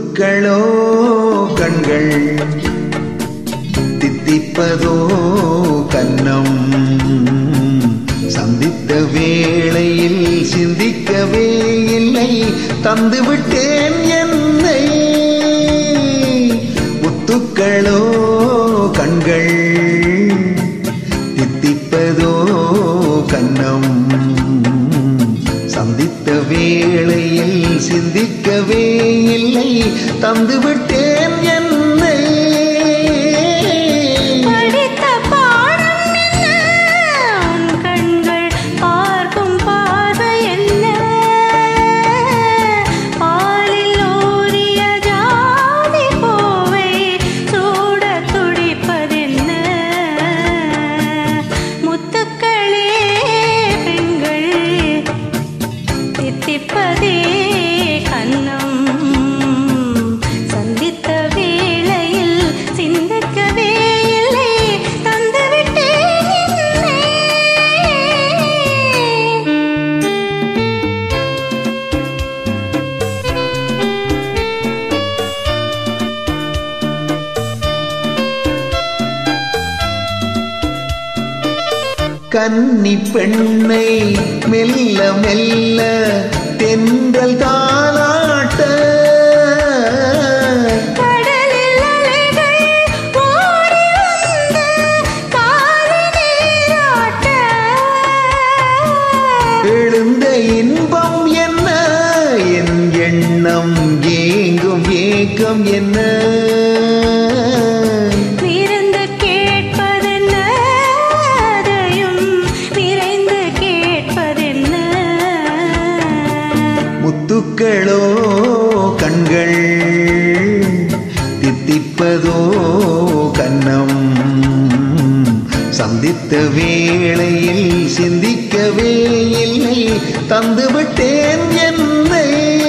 முத்துக்களோ கண்கள் தித்திப்பதோ கன்னம் சந்தித்த வேளையில் சிந்திக்கவே இல்லை தந்துவிட்டேன் என்னை முத்துக்களோ கண்கள் தித்திப்பதோ கன்னம் சந்தித்த வேளையில் சிந்திக்கவே இல்லை தந்துவிட்டேன் என்னை படித்த பாடம் என்ன உன் கண்கள் பார்க்கும் பாதை என்ன பாலில் ஊறிய ஜாதி பூவை சூட துடிப்பதென்ன முத்துக்களே பெண்கள் தித்திப்பதே கண்ணம் சந்தித்த வேளையில் சிந்திக்கவே இல்லை தந்துவிட்டேன் என்னை. கன்னி பெண்ணை மெல்ல மெல்ல தென்றல் தாளாட்ட கடலில் அலைகள் ஓடி வந்து காலை நீராட்ட. எழுந்த இன்பம் என்ன என் எண்ணம் ஏங்கும் ஏக்கம் என்ன விருந்து கேட்பதென்ன அதையும் விரைந்து கேட்பதென்ன முத்துக்களோ கண்கள் தித்திப்பதோ கன்னம் சந்தித்த வேளையில் சிந்திக்கவே இல்லை தந்துவிட்டேன் என்னை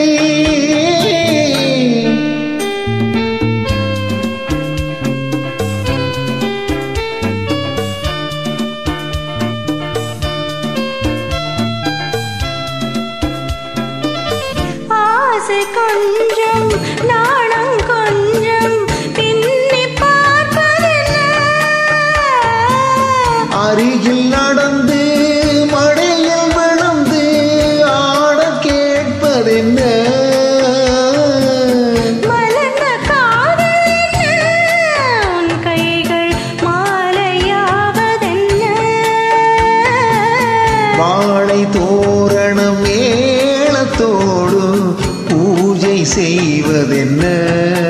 ஆசை கொஞ்சம் நாணம் கொஞ்சம் பின்னி பார்ப்பதென்ன அருகில் நடந்து மழையில் விழுந்து ஆட கேட்பதென்ன மலர்ந்த காதல் என்ன உன் கைகள் மாலையாவதென்ன வாழை தோரணம் மேளத்தோடு பூஜை செய்வதென்ன